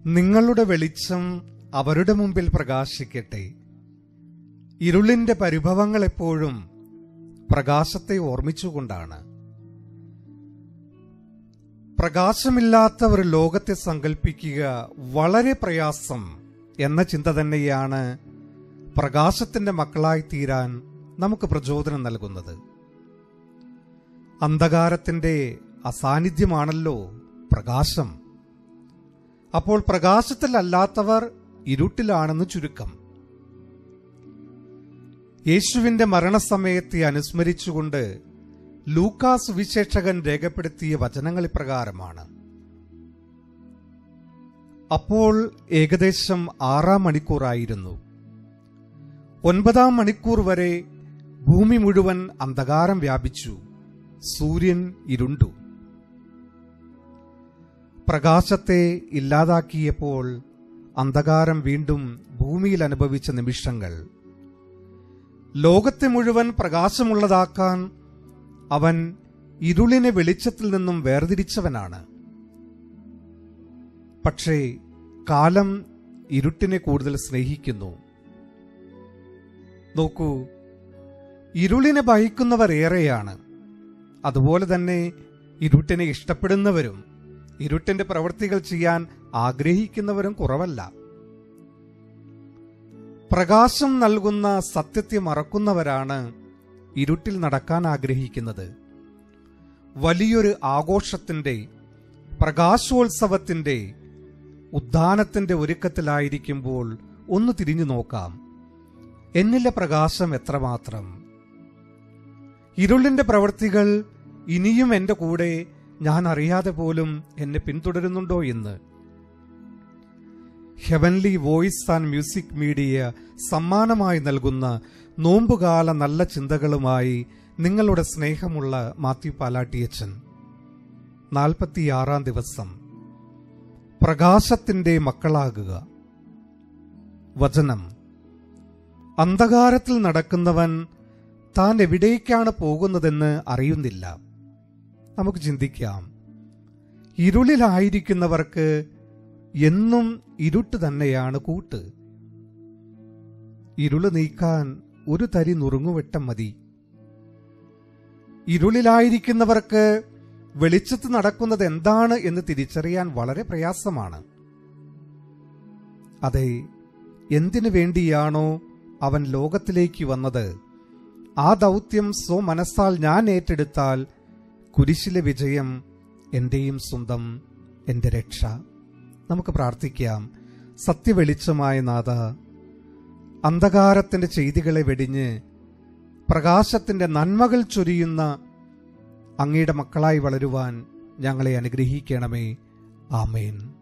നിങ്ങളുടെ വെളിച്ചം അവരുടെ മുമ്പിൽ പ്രകാശിക്കട്ടെ ഇരുളിന്റെ പരിഭവങ്ങൾ എപ്പോഴും പ്രകാശത്തെ ഓർമ്മിച്ചുകൊണ്ടാണ് പ്രകാശമില്ലാത്ത ഒരു ലോകത്തെ സങ്കല്പിക്കുക വളരെ പ്രയാസം എന്ന ചിന്ത തന്നെയാണ് പ്രകാശത്തിന്റെ മക്കളായി തീരാൻ നമുക്ക് പ്രചോദനം നൽകുന്നത് അന്ധകാരത്തിന്റെ അസാന്നിധ്യമാണല്ലോ പ്രകാശം അപ്പോൾ പ്രകാശത്തിലല്ലാത്തവർ ഇരുട്ടിലാണെന്ന് ചുരുക്കം യേശുവിന്റെ മരണസമയത്തെ അനുസ്മരിച്ചുകൊണ്ട് ലൂക്കാസ് വിശേഷകൻ രേഖപ്പെടുത്തിയ വചനങ്ങൾ ഇപ്രകാരമാണ് അപ്പോൾ ഏകദേശം ആറാം മണിക്കൂറായിരുന്നു ഒൻപതാം മണിക്കൂർ വരെ ഭൂമി മുഴുവൻ അന്ധകാരം വ്യാപിച്ചു സൂര്യൻ ഇരുണ്ടു പ്രകാശത്തെ ഇല്ലാതാക്കിയപ്പോൾ അന്ധകാരം വീണ്ടും ഭൂമിയിൽ അനുഭവിച്ച നിമിഷങ്ങൾ ലോകത്തെ മുഴുവൻ പ്രകാശമുള്ളതാക്കാൻ അവൻ ഇരുളിനെ വെളിച്ചത്തിൽ നിന്നും വേർതിരിച്ചവനാണ് പക്ഷേ കാലം ഇരുട്ടിനെ കൂടുതൽ സ്നേഹിക്കുന്നു നോക്കൂ ഇരുളിനെ ഭയക്കുന്നവർ ഏറെയാണ് അതുപോലെ തന്നെ ഇരുട്ടിനെ ഇഷ്ടപ്പെടുന്നവരും ഇരുട്ടിന്റെ പ്രവൃത്തികൾ ചെയ്യാൻ ആഗ്രഹിക്കുന്നവരും കുറവല്ല പ്രകാശം നൽകുന്ന സത്യത്തെ മറക്കുന്നവരാണ് ഇരുട്ടിൽ നടക്കാൻ ആഗ്രഹിക്കുന്നത് വലിയൊരു ആഘോഷത്തിന്റെ പ്രകാശോത്സവത്തിന്റെ ഉദ്ധാനത്തിന്റെ ഒരുക്കത്തിലായിരിക്കുമ്പോൾ ഒന്ന് തിരിഞ്ഞു നോക്കാം എന്നിലെ പ്രകാശം എത്രമാത്രം ഇരുളിന്റെ പ്രവൃത്തികൾ ഇനിയും എന്റെ കൂടെ ഞാൻ അറിയാതെ പോലും എന്നെ പിന്തുടരുന്നുണ്ടോ എന്ന് heavenly voice and music media സമ്മാനമായി നൽകുന്ന നോമ്പുകാല നല്ല ചിന്തകളുമായി നിങ്ങളുടെ സ്നേഹമുള്ള മാത്യു പാലാട്ടിയച്ചൻ നാൽപ്പത്തിയാറാം ദിവസം പ്രകാശത്തിന്റെ മക്കളാകുക വചനം അന്ധകാരത്തിൽ നടക്കുന്നവൻ താൻ എവിടേക്കാണ് പോകുന്നതെന്ന് അറിയുന്നില്ല നമുക്ക് ചിന്തിക്കാം ഇരുളിലായിരിക്കുന്നവർക്ക് എന്നും ഇരുട്ട് തന്നെയാണ് കൂട്ട് ഇരുള് നീക്കാൻ ഒരു തരി നുറുങ്ങുവെട്ടം മതി ഇരുളിലായിരിക്കുന്നവർക്ക് വെളിച്ചത്ത് നടക്കുന്നത് എന്താണ് എന്ന് തിരിച്ചറിയാൻ വളരെ പ്രയാസമാണ് അതെ എന്തിനു വേണ്ടിയാണോ അവൻ ലോകത്തിലേക്ക് വന്നത് ആ ദൗത്യം സ്വ മനസ്സാൽ ഞാൻ ഏറ്റെടുത്താൽ കുരിശിലെ വിജയം എന്റെയും സ്വന്തം എന്റെ രക്ഷ നമുക്ക് പ്രാർത്ഥിക്കാം സത്യവെളിച്ചമായ നാഥ അന്ധകാരത്തിന്റെ ചെയ്തികളെ വെടിഞ്ഞ് പ്രകാശത്തിന്റെ നന്മകൾ ചൊരിയുന്ന അങ്ങയുടെ മക്കളായി വളരുവാൻ ഞങ്ങളെ അനുഗ്രഹിക്കണമേ ആമേൻ